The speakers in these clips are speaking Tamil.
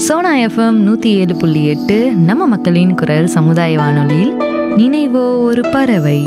சோனா எஃப்எம் நூற்றி ஏழு புள்ளி எட்டு நம்ம மக்களின் குரல் சமுதாய வானொலியில் நினைவோ ஒரு பறவை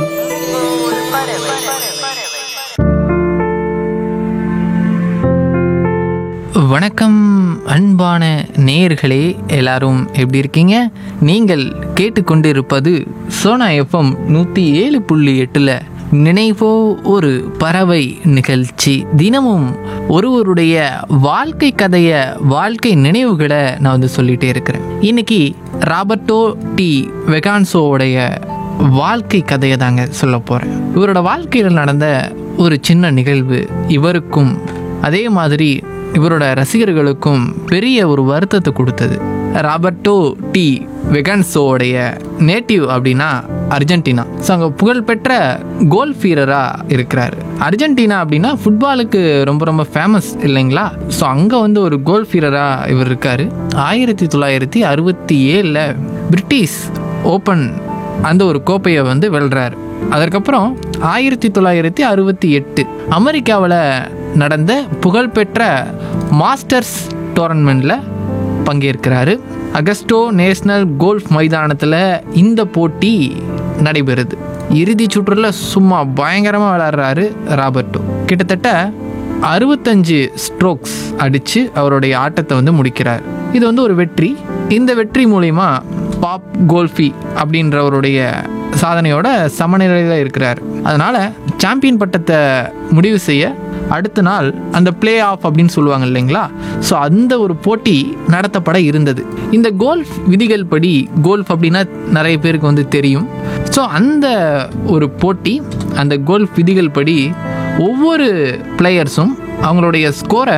வணக்கம் அன்பான நேயர்களே எல்லாரும் எப்படி இருக்கீங்க நீங்கள் கேட்டுக்கொண்டிருப்பது சோனா எஃப்எம் நூற்றி ஏழு புள்ளி எட்டில் நினைவோ ஒரு பறவை நிகழ்ச்சி தினமும் ஒருவருடைய வாழ்க்கை கதையை வாழ்க்கை நினைவுகளை நான் வந்து சொல்லிகிட்டே இருக்கிறேன் இன்னைக்கு ராபர்ட்டோ டி வெகான்சோவுடைய வாழ்க்கை கதையை தாங்க சொல்ல போகிறேன் இவரோட வாழ்க்கையில் நடந்த ஒரு சின்ன நிகழ்வு இவருக்கும் அதே மாதிரி இவரோட ரசிகர்களுக்கும் பெரிய ஒரு வருத்தத்தை கொடுத்தது ராபர்ட்டோ டி வெகன்ஸோடைய நேட்டிவ் அப்படின்னா அர்ஜென்டினா ஸோ அங்கே புகழ்பெற்ற கோல் ஃபீரராக இருக்கிறார் அர்ஜென்டினா அப்படின்னா ஃபுட்பாலுக்கு ரொம்ப ரொம்ப ஃபேமஸ் இல்லைங்களா ஸோ அங்கே வந்து ஒரு கோல் ஃபீரராக இவர் இருக்கார் ஆயிரத்தி தொள்ளாயிரத்தி அறுபத்தி ஏழில் பிரிட்டிஷ் ஓப்பன் அந்த ஒரு கோப்பையை வந்து வெல்றாரு அதற்கப்புறம் ஆயிரத்தி தொள்ளாயிரத்தி அறுபத்தி எட்டு அமெரிக்காவில் நடந்த புகழ்பெற்ற மாஸ்டர்ஸ் டோர்னமெண்ட்டில் பங்கேற்கிறாரு அகஸ்டோ நேஷனல் கோல்ஃப் மைதானத்தில் இந்த போட்டி நடைபெறுது இறுதி சுற்றுல சும்மா பயங்கரமாக விளையாடுறாரு ராபர்ட்டோ கிட்டத்தட்ட அறுபத்தஞ்சு ஸ்ட்ரோக்ஸ் அடித்து அவருடைய ஆட்டத்தை வந்து முடிக்கிறார் இது வந்து ஒரு வெற்றி இந்த வெற்றி மூலிமா பாப் கோல்ஃபி அப்படின்றவருடைய சாதனையோட சமநிலையில் இருக்கிறார் அதனால் சாம்பியன் பட்டத்தை முடிவு செய்ய அடுத்த நாள் அந்த பிளே ஆஃப் அப்படின்னு சொல்லுவாங்க இல்லைங்களா ஸோ அந்த ஒரு போட்டி நடத்தப்பட இருந்தது இந்த கோல்ஃப் விதிகள் படி கோல்ஃப் அப்படின்னா நிறைய பேருக்கு வந்து தெரியும் ஸோ அந்த ஒரு போட்டி அந்த கோல்ஃப் விதிகள் படி ஒவ்வொரு பிளேயர்ஸும் அவங்களுடைய ஸ்கோரை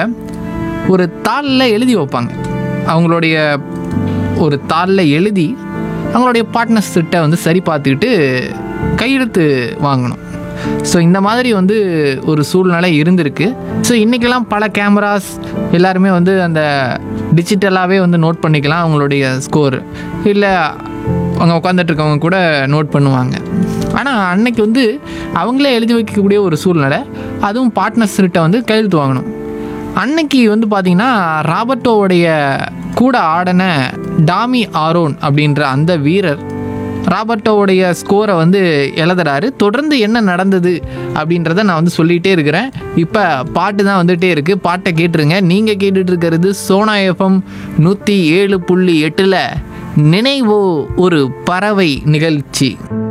ஒரு தாளில் எழுதி வைப்பாங்க அவங்களுடைய ஒரு தாளில் எழுதி அவங்களுடைய பார்ட்னர்ஸ் கிட்ட வந்து சரி பார்த்துக்கிட்டு கையெழுத்து வாங்கணும் ஸோ இந்த மாதிரி வந்து ஒரு சூழ்நிலை இருந்திருக்கு ஸோ இன்றைக்கெல்லாம் பல கேமராஸ் எல்லாருமே வந்து அந்த டிஜிட்டலாகவே வந்து நோட் பண்ணிக்கலாம் அவங்களுடைய ஸ்கோர் இல்லை அங்கே உட்காந்துட்டு இருக்கவங்க கூட நோட் பண்ணுவாங்க ஆனால் அன்னைக்கு வந்து அவங்களே எழுதி வைக்கக்கூடிய ஒரு சூழ்நிலை அதுவும் பார்ட்னர்ஸ்கிட்ட வந்து கையெழுத்து வாங்கணும் அன்னைக்கு வந்து பார்த்தீங்கன்னா ராபர்ட்டோவுடைய கூட ஆடின டாமி ஆரோன் அப்படின்ற அந்த வீரர் ராபர்ட்டோவுடைய ஸ்கோரை வந்து எழுதுறாரு தொடர்ந்து என்ன நடந்தது அப்படின்றத நான் வந்து சொல்லிகிட்டே இருக்கிறேன் இப்போ பாட்டு தான் வந்துகிட்டே இருக்குது பாட்டை கேட்டுருங்க நீங்கள் கேட்டுட்டு இருக்கிறது சோனா எஃப்எம் நூற்றி ஏழு புள்ளி எட்டில் நினைவோ ஒரு பறவை நிகழ்ச்சி